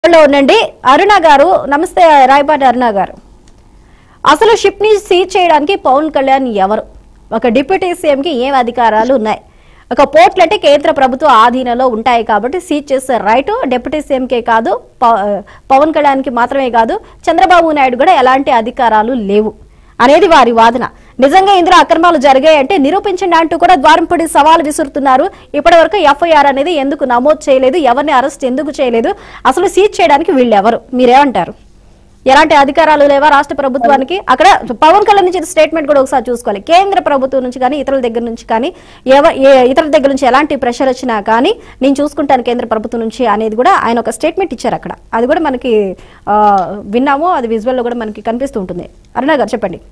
లో ఉండండి అరుణ గారు నమస్తే రాయపాటి అరుణ గారు అసలు షిప్ ని సీజ్ చేయడానికి పవన్ కళ్యాణ్ ఎవరు ఒక డిప్యూటీ సీఎం కి ఏం అధికారాలు ఉన్నాయి ఒక పోర్ట్లు అంటే కేంద్ర ప్రభుత్వ ఆధీనంలో ఉంటాయి కాబట్టి సీజ్ చేసే రైట్ డిప్యూటీ సీఎం కే కాదు ప- పవన్ కళ్యాణ్ కి మాత్రమే కాదు చంద్రబాబు నాయుడు కూడా ఎలాంటి అధికారాలు లేవు అనేది వారి వాదన నిజంగా ఇందులో అక్రమాలు జరిగాయంటే నిరూపించండి అంటూ కూడా ద్వారంపూడి సవాల్ విసురుతున్నారు ఇప్పటివరకు ఎఫ్ఐఆర్ అనేది ఎందుకు నమోదు చేయలేదు ఎవరిని అరెస్ట్ ఎందుకు చేయలేదు అసలు సీజ్ చేయడానికి వీళ్ళు ఎవరు మీరేమంటారు ఎలాంటి అధికారాలు లేవా రాష్ట్ర ప్రభుత్వానికి అక్కడ పవన్ కళ్యాణ్ నుంచి స్టేట్మెంట్ కూడా ఒకసారి చూసుకోవాలి కేంద్ర ప్రభుత్వం నుంచి కానీ ఇతరుల దగ్గర నుంచి కానీ ఎవ- ఏ ఇతరుల దగ్గర నుంచి ఎలాంటి ప్రెషర్ వచ్చినా కానీ నేను చూసుకుంటాను కేంద్ర ప్రభుత్వం నుంచి అనేది కూడా ఆయన ఒక స్టేట్మెంట్ ఇచ్చారు అక్కడ అది కూడా మనకి ఆ, విన్నాము అది విజువల్ లో కూడా మనకి కనిపిస్తూ ఉంటుంది అరుణ గారు చెప్పండి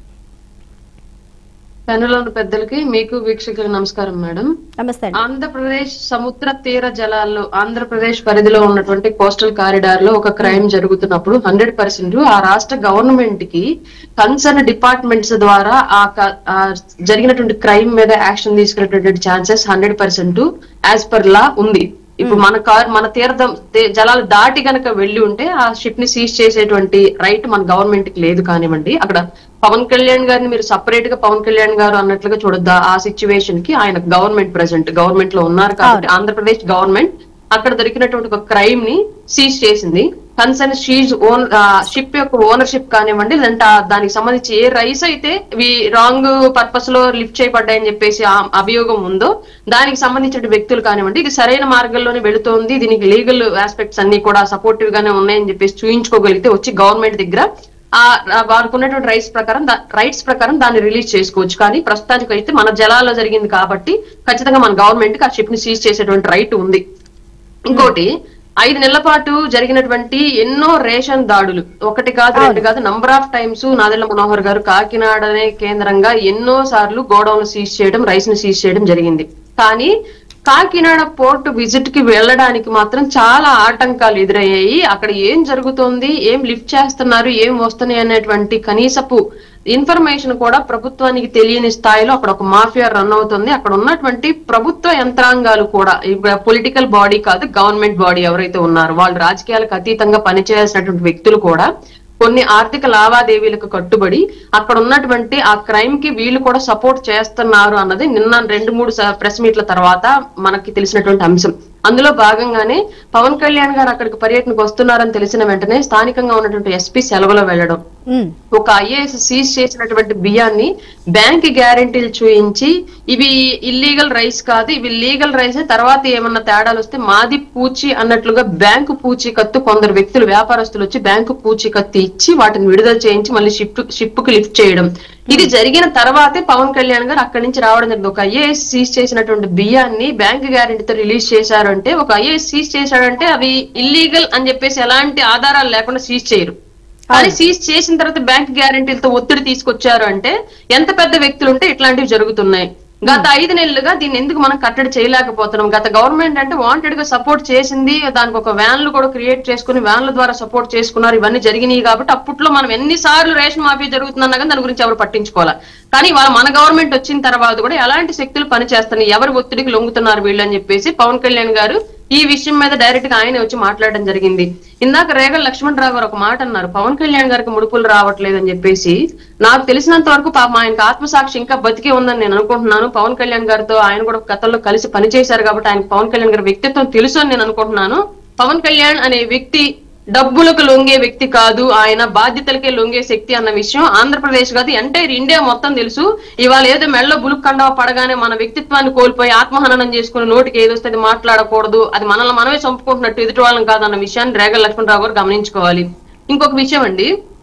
పెనులోని పెద్దలకి మీకు వీక్షకులకు నమస్కారం మేడం నమస్తే అండి ఆంధ్రప్రదేశ్ సముద్ర తీర జలాల్లో ఆంధ్రప్రదేశ్ పరిధిలో ఉన్నటువంటి కోస్టల్ కారిడార్ లో ఒక క్రైమ్ జరుగుతున్నప్పుడు హండ్రెడ్ పర్సెంట్ ఆ రాష్ట్ర గవర్నమెంట్ కి కన్సర్న్ డిపార్ట్మెంట్స్ ద్వారా ఆ క- ఆ జరిగినటువంటి క్రైమ్ మీద యాక్షన్ తీసుకునేటువంటి chances hundred percent as per law ఉంది ఇప్పుడు మన కార్ మన తీర్థం తే- జలాలు దాటి గనక వెళ్ళి ఉంటే ఆ షిప్ ని సీజ్ చేసేటువంటి రైట్ మన గవర్నమెంట్ కి లేదు కానివ్వండి అక్కడ పవన్ కళ్యాణ్ గారిని మీరు సపరేట్ గా పవన్ కళ్యాణ్ గారు అన్నట్లుగా చూడొద్దా ఆ సిచ్యువేషన్ కి ఆయన గవర్నమెంట్ ప్రెసెంట్ గవర్నమెంట్ లో ఉన్నారు కాబట్టి ఆంధ్రప్రదేశ్ గవర్నమెంట్ అక్కడ దొరికినటువంటి ఒక క్రైమ్ ని సీజ్ చేసింది కన్సర్న్ షీజ్ ఓన్ షిప్ యొక్క ఓనర్షిప్ కానివ్వండి లేదంటే ఆ దానికి సంబంధించి ఏ రైస్ అయితే ఇవి రాంగ్ పర్పస్ లో లిఫ్ట్ చేయబడ్డాయని చెప్పేసి ఆ అభియోగం ఉందో దానికి సంబంధించిన వ్యక్తులు కానివ్వండి ఇది సరైన మార్గంలోనే వెళుతోంది దీనికి లీగల్ ఆస్పెక్ట్స్ అన్ని కూడా సపోర్టివ్ గానే ఉన్నాయని చెప్పేసి చూయించుకోగలిగితే వచ్చి గవర్నమెంట్ దగ్గర ఆ ఆ వారికి ఉన్నటువంటి రైట్స్ ప్రకారం రైట్స్ ప్రకారం దాన్ని రిలీజ్ చేసుకోవచ్చు కానీ ప్రస్తుతానికి అయితే మన జలాల్లో జరిగింది కాబట్టి ఖచ్చితంగా మన గవర్నమెంట్ కి ఆ షిప్ ని సీజ్ చేసేటువంటి రైట్ ఉంది ఇంకోటి ఐదు నెలల పాటు జరిగినటువంటి ఎన్నో రేషన్ దాడులు ఒకటి కాదు రెండు కాదు number of times Nadendla Manohar garu కాకినాడనే కేంద్రంగా ఎన్నో సార్లు గోడౌన్లు సీజ్ చేయడం రైస్ ని సీజ్ చేయడం జరిగింది కానీ కాకినాడ పోర్ట్ విజిట్ కి వెళ్ళడానికి మాత్రం చాలా ఆటంకాలు ఎదురయ్యాయి అక్కడ ఏం జరుగుతోంది ఏం లిఫ్ట్ చేస్తున్నారు ఏం వస్తున్నాయి అనేటువంటి కనీసపు ఇన్ఫర్మేషన్ కూడా ప్రభుత్వానికి తెలియని స్థాయిలో అక్కడ ఒక మాఫియా రన్ అవుతుంది అక్కడ ఉన్నటువంటి ప్రభుత్వ యంత్రాంగాలు కూడా పొలిటికల్ బాడీ కాదు గవర్నమెంట్ బాడీ ఎవరైతే ఉన్నారో వాళ్ళు రాజకీయాలకు అతీతంగా పనిచేయాల్సినటువంటి వ్యక్తులు కూడా కొన్ని ఆర్థిక లావాదేవీలకు కట్టుబడి అక్కడ ఉన్నటువంటి ఆ క్రైమ్ కి వీళ్ళు కూడా సపోర్ట్ చేస్తున్నారు అన్నది నిన్న రెండు మూడు ప్రెస్ మీట్ల తర్వాత మనకి తెలిసినటువంటి అంశం అందులో భాగంగానే పవన్ కళ్యాణ్ గారు అక్కడికి పర్యటనకు వస్తున్నారని తెలిసిన వెంటనే స్థానికంగా ఉన్నటువంటి ఎస్పీ సెలవులో వెళ్ళడం ఉమ్, ఒక ఐఏఎస్ సీజ్ చేసినటువంటి బియ్యాన్ని బ్యాంక్ గ్యారెంటీలు చూయించి ఇవి ఇల్లీగల్ రైస్ కాదు ఇవి లీగల్ రైస్ తర్వాత ఏమన్నా తేడాలు వస్తే మాది పూచి అన్నట్లుగా బ్యాంకు పూచీకత్తు కొందరు వ్యక్తులు వ్యాపారస్తులు వచ్చి బ్యాంకు పూచీకత్తు ఇచ్చి వాటిని విడుదల చేయించి మళ్ళీ షిప్ షిప్ కు లిఫ్ట్ చేయడం ఇది జరిగిన తర్వాతే పవన్ కళ్యాణ్ గారు అక్కడి నుంచి రావడం జరిగింది ఒక ఐఏఎస్ సీజ్ చేసినటువంటి బియ్యాన్ని బ్యాంక్ గ్యారెంటీతో రిలీజ్ చేశారు అంటే ఒక ఐఏఎస్ సీజ్ చేశాడంటే అవి ఇల్లీగల్ అని చెప్పేసి ఎలాంటి ఆధారాలు లేకుండా సీజ్ చేయరు కానీ సీజ్ చేసిన తర్వాత బ్యాంక్ గ్యారెంటీలతో ఒత్తిడి తీసుకొచ్చారు అంటే ఎంత పెద్ద వ్యక్తులు ఉంటే ఇట్లాంటివి జరుగుతున్నాయి గత ఐదు నెలలుగా దీన్ని ఎందుకు మనం కట్టడి చేయలేకపోతున్నాం గత గవర్నమెంట్ అంటే వాంటెడ్ గా సపోర్ట్ చేసింది దానికి ఒక వ్యాన్లు కూడా క్రియేట్ చేసుకుని వ్యాన్ల ద్వారా సపోర్ట్ చేసుకున్నారు ఇవన్నీ జరిగినాయి కాబట్టి అప్పట్లో మనం ఎన్నిసార్లు రేషన్ మాఫీ జరుగుతుందన్నా కానీ దాని గురించి ఎవరు పట్టించుకోవాలి కానీ వాళ్ళ మన గవర్నమెంట్ వచ్చిన తర్వాత కూడా ఎలాంటి శక్తులు పనిచేస్తున్నాయి ఎవరి ఒత్తిడికి లొంగుతున్నారు వీళ్ళు అని చెప్పేసి పవన్ కళ్యాణ్ గారు ఈ విషయం మీద డైరెక్ట్ గా ఆయన వచ్చి మాట్లాడడం జరిగింది ఇందాక రేగల్ లక్ష్మణ్ రావు గారు ఒక మాట అన్నారు పవన్ కళ్యాణ్ గారికి ముడుపులు రావట్లేదు అని చెప్పేసి నాకు తెలిసినంత వరకు పాపం ఆయనకు ఆత్మసాక్షి ఇంకా బతికే ఉందని నేను అనుకుంటున్నాను పవన్ కళ్యాణ్ గారితో ఆయన కూడా గతంలో కలిసి పనిచేశారు కాబట్టి ఆయన పవన్ కళ్యాణ్ గారి వ్యక్తిత్వం తెలుసు అని నేను అనుకుంటున్నాను పవన్ కళ్యాణ్ అనే వ్యక్తి డబ్బులకు లొంగే వ్యక్తి కాదు ఆయన బాధ్యతలకే లొంగే శక్తి అన్న విషయం ఆంధ్రప్రదేశ్ కాదు ఎంటైర్ ఇండియా మొత్తం తెలుసు ఇవాళ ఏదో మెళ్ళలో బులుక్ కండవ పడగానే మన వ్యక్తిత్వాన్ని కోల్పోయి ఆత్మహననం చేసుకుని నోటికి ఏదొస్తే అది మాట్లాడకూడదు అది మనల్ని మనమే చంపుకుంటున్నట్టు ఎదుటి వాళ్ళం కాదన్న విషయాన్ని రేగల లక్ష్మణరావు గారు గమనించుకోవాలి ఇంకొక విషయం అండి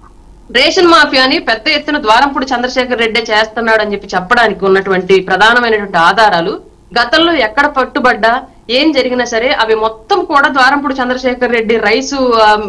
రేషన్ మాఫియాని పెద్ద ఎత్తున ద్వారంపూడి చంద్రశేఖర్ రెడ్డి చేస్తున్నాడు అని చెప్పి చెప్పడానికి ఉన్నటువంటి ప్రధానమైనటువంటి ఆధారాలు గతంలో ఎక్కడ పట్టుబడ్డా ఏం జరిగినా సరే అవి మొత్తం కూడా ద్వారంపూడి చంద్రశేఖర్ రెడ్డి రైసు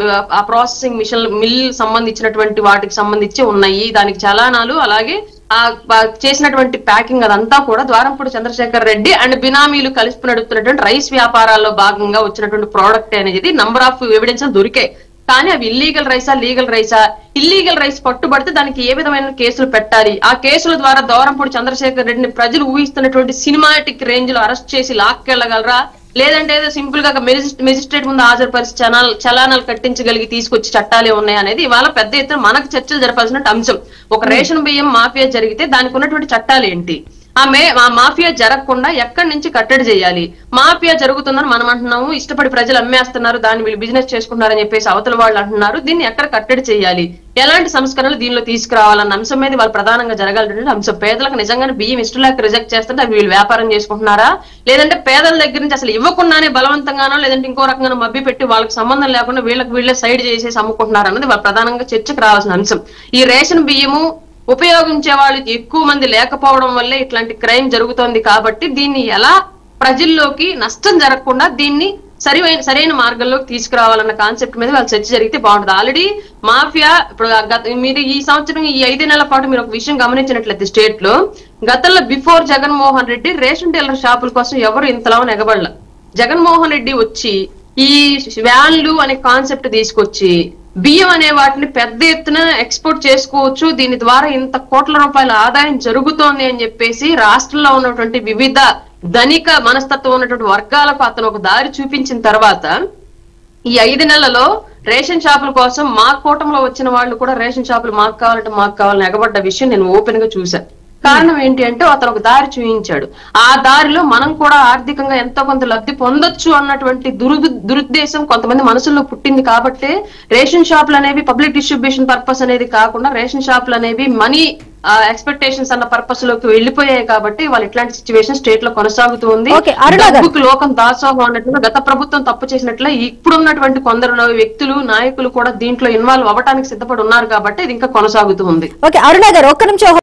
ఆ ప్రాసెసింగ్ మిషన్ మిల్ సంబంధించినటువంటి వాటికి సంబంధించి ఉన్నాయి దానికి చలానాలు అలాగే ఆ ప- చేసినటువంటి ప్యాకింగ్ అదంతా కూడా ద్వారంపూడి చంద్రశేఖర్ రెడ్డి అండ్ బినామీలు కలిసి నడుపుతున్నటువంటి రైస్ వ్యాపారాల్లో భాగంగా వచ్చినటువంటి ప్రోడక్ట్ అనేది నంబర్ ఆఫ్ ఎవిడెన్స్ దొరికాయి కానీ అవి ఇల్లీగల్ రైసా లీగల్ రైసా ఇల్లీగల్ రైస్ పట్టుబడితే దానికి ఏ విధమైన కేసులు పెట్టాలి ఆ కేసుల ద్వారా దౌరంపూడి చంద్రశేఖర్ రెడ్డిని ప్రజలు ఊహిస్తున్నటువంటి సినిమాటిక్ రేంజ్ లో అరెస్ట్ చేసి లాక్కెళ్ళగలరా లేదంటే ఏదో సింపుల్ గా మెజిస్ట్రేట్ ముందు హాజరుపరిచి చలానాలు చలానాలు కట్టించగలిగి తీసుకొచ్చి చట్టాలే ఉన్నాయి అనేది ఇవాళ పెద్ద ఎత్తున మనకు చర్చలు జరపాల్సిన అంశం ఒక రేషన్ బియ్యం మాఫియా జరిగితే దానికి ఉన్నటువంటి చట్టాలు ఏంటి ఆ మే ఆ మాఫియా జరగకుండా ఎక్కడి నుంచి కట్టడి చేయాలి మాఫియా జరుగుతుందని మనం అంటున్నాము ఇష్టపడి ప్రజలు అమ్మేస్తున్నారు దాన్ని వీళ్ళు బిజినెస్ చేసుకుంటున్నారని చెప్పేసి అవతల వాళ్ళు అంటున్నారు దీన్ని ఎక్కడ కట్టడి చేయాలి ఎలాంటి సంస్కరణలు దీనిలో తీసుకురావాలన్న అంశం మీద వాళ్ళు ప్రధానంగా జరగాలంటే అంశం పేదలకు నిజంగానే బియ్యం ఇష్టం లేక రిజెక్ట్ చేస్తుంటే అవి వీళ్ళు వ్యాపారం చేసుకుంటున్నారా లేదంటే పేదల దగ్గర నుంచి అసలు ఇవ్వకుండానే బలవంతంగానో లేదంటే ఇంకో రకంగా మభ్య పెట్టి వాళ్ళకి సంబంధం లేకుండా వీళ్ళకి వీళ్ళే సైడ్ చేసేసి అమ్ముకుంటున్నారు అన్నది వాళ్ళ ప్రధానంగా చర్చకు రావాల్సిన అంశం ఈ రేషన్ బియ్యము ఉపయోగించే వాళ్ళు ఎక్కువ మంది లేకపోవడం వల్లే ఇట్లాంటి క్రైమ్ జరుగుతోంది కాబట్టి దీన్ని ఎలా ప్రజల్లోకి నష్టం జరగకుండా దీన్ని సరైన సరైన మార్గంలోకి తీసుకురావాలన్న కాన్సెప్ట్ మీద వాళ్ళు చర్చ జరిగితే బాగుంటుంది ఆల్రెడీ మాఫియా ఇప్పుడు గత మీరు ఈ సంవత్సరం ఈ ఐదు నెలల పాటు మీరు ఒక విషయం గమనించినట్లయితే స్టేట్ లో గతంలో before Jaganmohan Reddy ration dealer షాపుల కోసం ఎవరు ఇంతలా ఎగబడల జగన్మోహన్ రెడ్డి వచ్చి ఈ వ్యాన్లు అనే కాన్సెప్ట్ తీసుకొచ్చి బియ్యం అనే వాటిని పెద్ద ఎత్తున ఎక్స్పోర్ట్ చేసుకోవచ్చు దీని ద్వారా ఇంత కోట్ల రూపాయల ఆదాయం జరుగుతోంది అని చెప్పేసి రాష్ట్రంలో ఉన్నటువంటి వివిధ ధనిక మనస్తత్వం ఉన్నటువంటి వర్గాలకు అతను ఒక దారి చూపించిన తర్వాత ఈ ఐదు నెలలలో రేషన్ షాపుల కోసం మా కూటంలో వచ్చిన వాళ్ళు కూడా రేషన్ షాపులు మాకు కావాలంటే మాకు కావాలని ఎగబడ్డ విషయం నేను ఓపెన్ గా చూశాను కారణం ఏంటి అంటే అతను ఒక దారి చూపించాడు ఆ దారిలో మనం కూడా ఆర్థికంగా ఎంతో కొంత లబ్ధి పొందొచ్చు అన్నటువంటి దురు దురుద్దేశం కొంతమంది మనసుల్లో పుట్టింది కాబట్టే రేషన్ షాపులు అనేవి పబ్లిక్ డిస్ట్రిబ్యూషన్ పర్పస్ అనేది కాకుండా రేషన్ షాపులు అనేవి మనీ ఎక్స్పెక్టేషన్స్ అన్న పర్పస్ లోకి వెళ్ళిపోయాయి కాబట్టి వాళ్ళు ఇట్లాంటి సిచ్యువేషన్ స్టేట్ లో కొనసాగుతూ ఉంది Okay, అరుణ గారు. డబ్బుకు లోకం దాసోహం అన్నట్టుగా గత ప్రభుత్వం తప్పు చేసినట్లే ఇప్పుడున్నటువంటి కొందరు వ్యక్తులు నాయకులు కూడా దీంట్లో ఇన్వాల్వ్ అవ్వడానికి సిద్ధపడి ఉన్నారు కాబట్టి ఇది ఇంకా కొనసాగుతూ ఉంది ఓకే అరుణ గారు ఒక్క నిమిషం